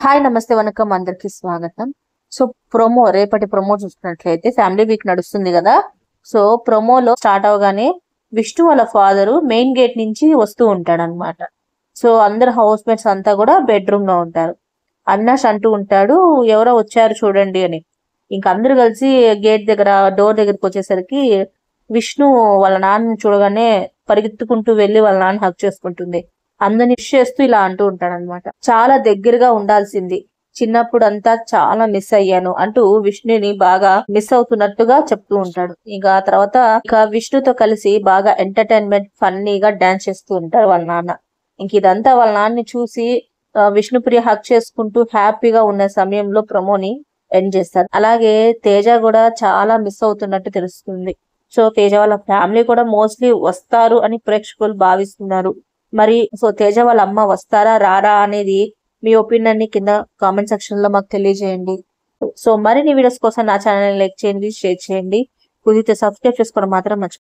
hi నమస్తే వనకం అందరికి స్వాగతం సో ప్రోమో రేపటి ప్రోమో చూసుకున్నట్లయితే ఫ్యామిలీ వీక్ నడుస్తుంది కదా సో ప్రోమోలో స్టార్ట్ అవగానే విష్ణు వాళ్ళ ఫాదర్ మెయిన్ గేట్ నుంచి వస్తూ ఉంటాడు అనమాట సో అందరు హౌస్ మేట్స్ అంతా కూడా బెడ్రూమ్ లో ఉంటారు అన్నాష్ అంటూ ఉంటాడు ఎవరో వచ్చారు చూడండి అని ఇంక అందరూ కలిసి గేట్ దగ్గర డోర్ దగ్గరికి వచ్చేసరికి విష్ణు వాళ్ళ నాన్న చూడగానే పరిగెత్తుకుంటూ వెళ్ళి వాళ్ళ నాన్న హక్ చేసుకుంటుంది అందరిని విష్ చేస్తూ ఇలా అంటూ ఉంటాడు అనమాట చాలా దగ్గరగా ఉండాల్సింది చిన్నప్పుడు అంతా చాలా మిస్ అయ్యాను అంటూ విష్ణుని బాగా మిస్ అవుతున్నట్టుగా చెప్తూ ఉంటాడు ఇక ఆ తర్వాత ఇక విష్ణుతో కలిసి బాగా ఎంటర్టైన్మెంట్ ఫన్నీగా డాన్స్ చేస్తూ ఉంటారు వాళ్ళ నాన్న ఇంక ఇదంతా వాళ్ళ నాన్నని చూసి ఆ, విష్ణుప్రియ హక్ చేసుకుంటూ హ్యాపీగా ఉన్న సమయంలో ప్రమోని ఎండ్ చేస్తారు అలాగే తేజ కూడా చాలా మిస్ అవుతున్నట్టు తెలుస్తుంది సో తేజ వాళ్ళ ఫ్యామిలీ కూడా మోస్ట్లీ వస్తారు అని ప్రేక్షకులు భావిస్తున్నారు మరి సో తేజ వాళ్ళ అమ్మ వస్తారా రారా అనేది మీ ఒపీనియన్ ని కింద కామెంట్ సెక్షన్ లో మాకు తెలియజేయండి సో మరిన్ని వీడియోస్ కోసం నా ఛానల్ లైక్ చేయండి షేర్ చేయండి కుదిరితే సబ్స్క్రైబ్ చేసుకోవడం మాత్రం మర్చిపోకండి